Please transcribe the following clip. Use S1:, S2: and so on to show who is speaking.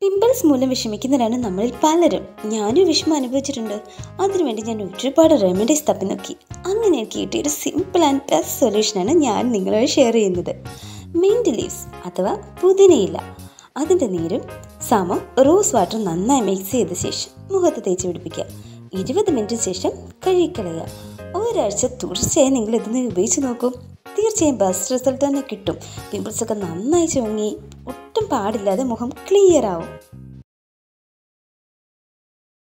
S1: pimples മൂലം വിഷമിക്കുന്നവരാണ് നമ്മളിൽ പലരും ഞാനും വിഷമം അനുഭവിച്ചിട്ടുണ്ട് അതിനുവേണ്ടി ഞാൻ ഒരുപാട് റെമഡീസ് തപ്പി നോക്കി അങ്ങനെ എനിക്ക് കിട്ടിയ ഒരു സിമ്പിൾ ആൻഡ് ബെസ്റ്റ് സൊല്യൂഷനാണ് ഞാൻ നിങ്ങളോട് ഷെയർ ചെയ്യുന്നത് മിൻറ്റ് ലീവ്സ് അഥവാ പുതിനയില അതിൻ്റെ നീരും സമം റോസ് വാട്ടർ നന്നായി മിക്സ് ചെയ്ത ശേഷം മുഖത്ത് തേച്ച് പിടിപ്പിക്കുക ഇരുപത് മിനിറ്റിന് ശേഷം കഴുകിക്കളയുക ഒരാഴ്ച തുടർച്ചയായി നിങ്ങൾ ഇതിന് ഉപയോഗിച്ച് നോക്കൂ തീർച്ചയായും ബെസ്റ്റ് റിസൾട്ട് തന്നെ കിട്ടും പിമ്പിൾസ് ഒക്കെ നന്നായി ചുങ്ങി ഒട്ടും പാടില്ലാതെ മുഖം ക്ലിയർ ആവും